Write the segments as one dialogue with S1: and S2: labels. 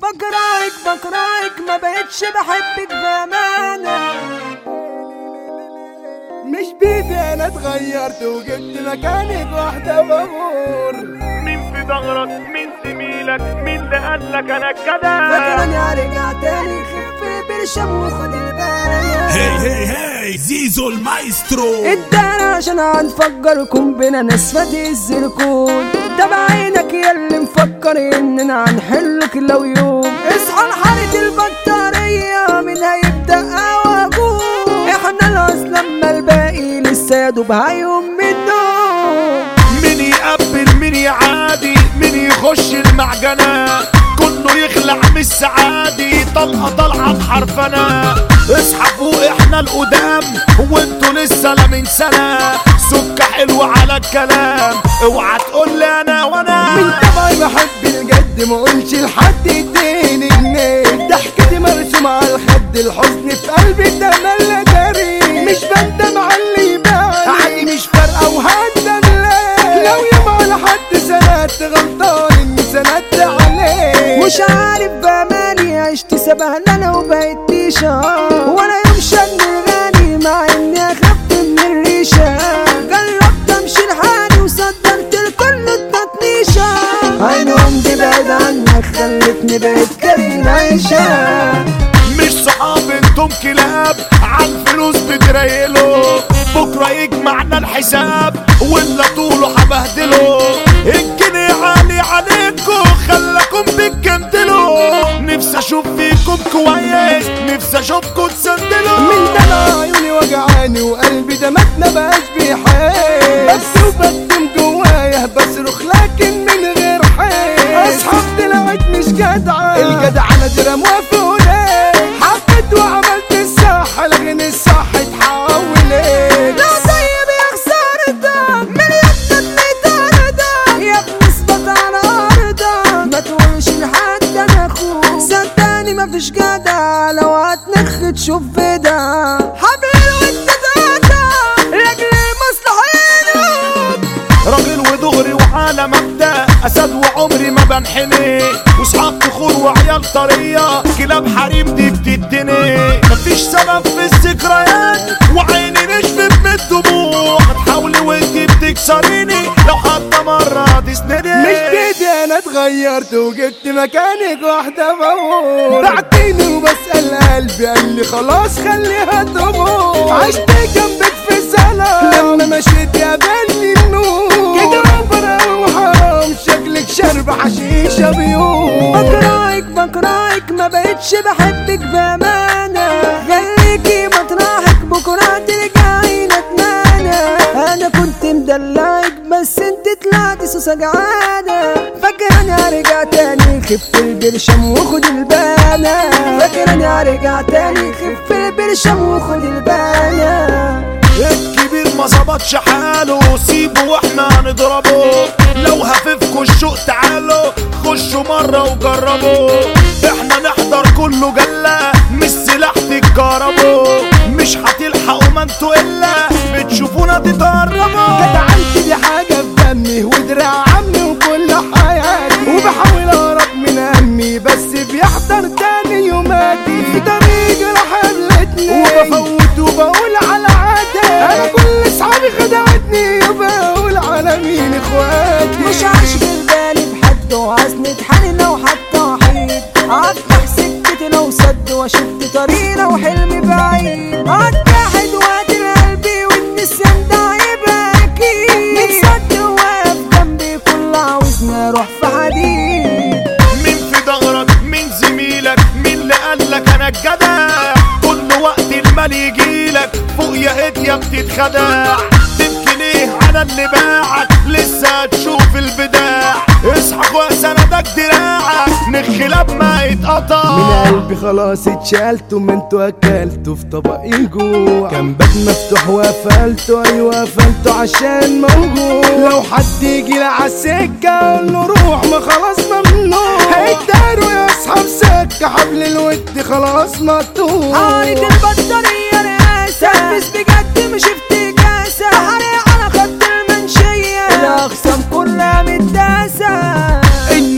S1: بكرهك بكرهك ما بقتش بحبك بأمانة
S2: مش بيدي انا اتغيرت وجبت مكانك واحدة بامور
S3: مين في ظهرك مين زميلك مين اللي قالك انا الجدع
S1: فاكرني هرجع تاني خف برشم وخد الباية
S4: هي هي هي زيزو المايسترو
S1: الدار عشان هنفجركم بينا ناس فتيز الكون ده بعينك يا اللي مفكر اننا هنحلك لو يوم اصحى لحالة البطارية من هيبدأ اواجوم احنا الاصل لما الباقي لسه يا دوب هيقوم من النوم
S3: مين يقبل مين يعادي مين يخش المعجنة كله يخلع من السعادي طلقة طلعة بحرفنا اصحى فوق احنا القدام وانتوا لسه لا من سنة سكة حلوة على الكلام اوعى تقول لي انا وانا
S2: من طبعي بحب الجد ما اقولش لحد اديني جنيه ضحكتي مرسومة على الخد الحزن في قلبي تملى داري مش بندم على اللي باعي عادي مش فارقة وهندم ليه لو يوم على حد سندت غلطان اني سندت عليه
S1: مش عارف بأماني عشت سبهللة وبقيت تيشة ولا يوم شن غني مع اني اخدت من الريشة جربت امشي لحالي وصدرت الكل التطنيشة عينهم دي بعيد عنك خلتني بقيت كريم عيشة
S3: مش صحاب انتم كلاب عالفلوس بتريلوا بكره يجمعنا الحساب ولا طوله هبهدله الجنيه عالي عليكم خلاكم بتجندلوا نفسي اشوف فيكم كويس نفسي اشوفكم تسندلوا
S2: من ده أنا عيوني وجعاني وقلبي ده متنا بقاش بيحس بس وبكتم جوايا بصرخ لكن من غير حس اصحاب طلعت مش جدعة الجدعنة دي رموها حبيت وعملت الصح لكن الصح اتحول ايه
S1: لا طيب يا خسارة من يدك ميتارة يا ابني اثبت على أرضك ما تقولش لحد أنا أخوك صدقني مفيش جدع لو هتنخ تشوف فدا حبل الود تاتا رجل مصلحينك
S3: راجل ودغري وعلى مبدأ أسد وعمري ما بنحني وصحاب تخور وعيال طرية كلاب حريم دي بتدني مفيش سبب في الذكريات وعيني نشفت من الدموع هتحاولي وانتي بتكسريني لو حتى مرة تسندي
S2: مش بيدي انا اتغيرت وجبت مكانك واحدة بموت بعتيني وبسأل قلبي قال لي خلاص خليها تموت عشت جنبك في سنة لما مشيت قابلني النور كده ربنا وحرام شكلك شرب حشيشة بيوم
S1: بكرهك بكرهك ما بقتش بحبك بأمانة خليكي مطرحك بكرة ترجعي ندمانة أنا كنت مدلعك بس انت طلعتي سوسة جعانة فاكراني هرجع تاني خف البرشم وخد البانة فاكراني هرجع تاني خف البرشم وخد البانة
S3: الكبير ما ظبطش حاله سيبه واحنا هنضربه لو هففكوا الشوق تعالوا خشوا مرة وجربوا احنا نحضر كله جلة مش سلاح تتجربوا مش هتلحقوا ما انتوا الا بتشوفونا تتهربوا
S2: جدعنتي دي حاجة في دمي ودراع عمي وكل حياتي وبحاول اهرب من همي بس بيحضر تاني يوماتي في طريقي راح قابلتني وبفوت وبقول على عادي انا كل اصحابي خدعتني وبقول على مين اخواتي
S1: مش عاشق بالي بحد وعزني حنين لو حتى وحيد افتح سكتي لو سد وشفت طريقنا وحلمي بعيد اتحد وادي قلبي والنسيان ده هيبقى اكيد من سد واقف جنبي كل عاوزني اروح في حديد
S3: مين في ظهرك مين زميلك مين اللي قالك انا الجدع كل وقت المال يجيلك فوق يا هدية بتتخدع تبكي ليه على اللي باعك لسه هتشوف البداع اصحى فوق سندك دراعك نخلاب ما يتقطع
S2: من قلبي خلاص اتشالت وما انتوا اكلتوا في طبقي جوع كان باب مفتوح وقفلته ايوه قفلته عشان موجود لو حد يجي لي عالسكه اقول له روح ما خلاص ممنوع هيتداروا يا اصحاب سكه حبل الود خلاص مقطوع
S1: حارة البطارية رئاسة تلبس بجد مش افتكاسة حريق على خط المنشية الأقسام كلها متداسة
S2: النزاهة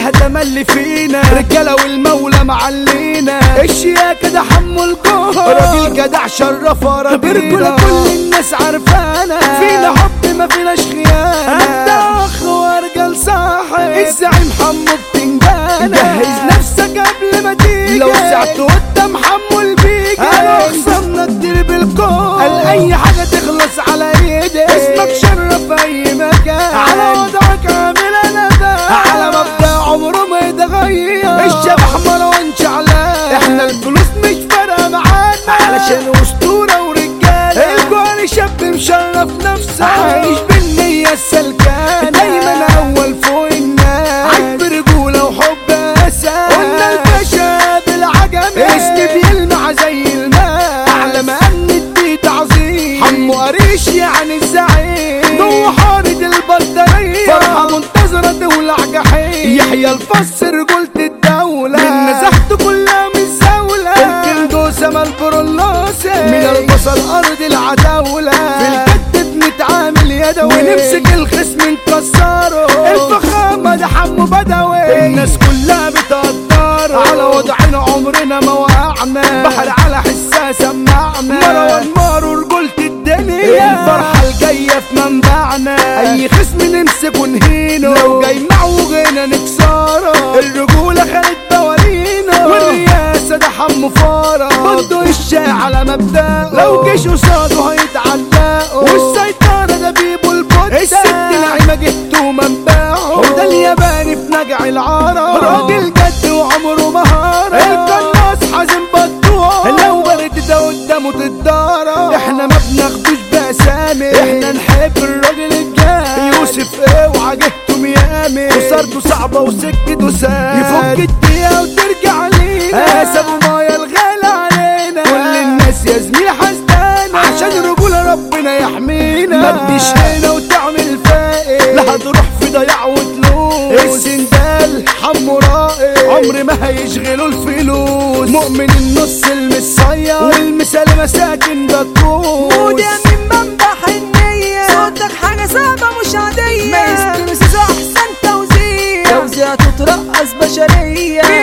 S2: ده تملي فينا رجاله والمولى معلينا الشياكة ده حمو الجوهر راجل جدع شرف برجولة كل الناس عارفانا فينا حب ما فيناش خيانة انت اخ ورجال صاحب الزعيم حمو بتنجانة جهز نفسك قبل ما تيجي لو سعت قدام حمو البيجي انا خصمنا كتير بالكون قال اي حاجة تخلص على ايدي اسمك شرف اي مكان على وضعك عامل انا ده على مبدأ عمره ما يتغير الشبح مروان شعلان احنا الفلوس مش فارقة معانا علشان اسطورة ورجالة الجواني شاب مشرف نفسه عايش بالنية السلكانة دايما اول فوق الناس عايش برجولة وحب اساس قلنا الباشا بالعجمي اسمي بيلمع زي الماء اعلى ما ان الدي تعظيم حمو قريش يعني الزعيم جوه حارة البطارية فرحة منتظرة تولع جحيم يحيى الفص رجولة الدولة من نزحته كلها من الزولة الكندو سما البرولوسي من البصل ارض العتاولة في الجد بنتعامل يدوي ونمسك الخصم نكسره الفخامة ده حمو بدوي الناس كلها بتقدره على وضعنا عمرنا ما وقعنا بحر على حسها سمعنا مروان مارو رجولة الدنيا الفرحة الجاية في منبعنا أي خصم نمسكه نهينه لو جاي معه غنى نكسره الرجولة خدت بوالينا والرياسة ده حمو فارة بده الشاي على مبدأه لو جيش قصاده هيتعلقوا والسيطرة ده بيبو البوت الست نعيمة جهته منبعه وده الياباني في نجع العرب راجل جد وعمره مهارة القناص حازم بطوع لو برد ده قدامه تتدارى احنا ما بناخدوش بأسامي احنا نحب الراجل الجامد يوسف اوعى جهته ميامي وصارته صعبة وسكته ساد يفك الدقيقة وترجع لينا قسموا مايا الغالي علينا كل الناس يا زميلي حسدانا عشان رجولة ربنا يحمينا ما تجيش هنا وتعمل فائق لا هتروح في ضياع وتلوس السندال حمو رائق عمر ما هيشغلوا الفلوس مؤمن النص المصير والمثال مساكن ده
S1: ودي
S2: الطوس
S1: من منبع حنية صوتك حاجة صعبة مش عادية ما يستمسس أحسن توزيع توزيع تترقص بشرية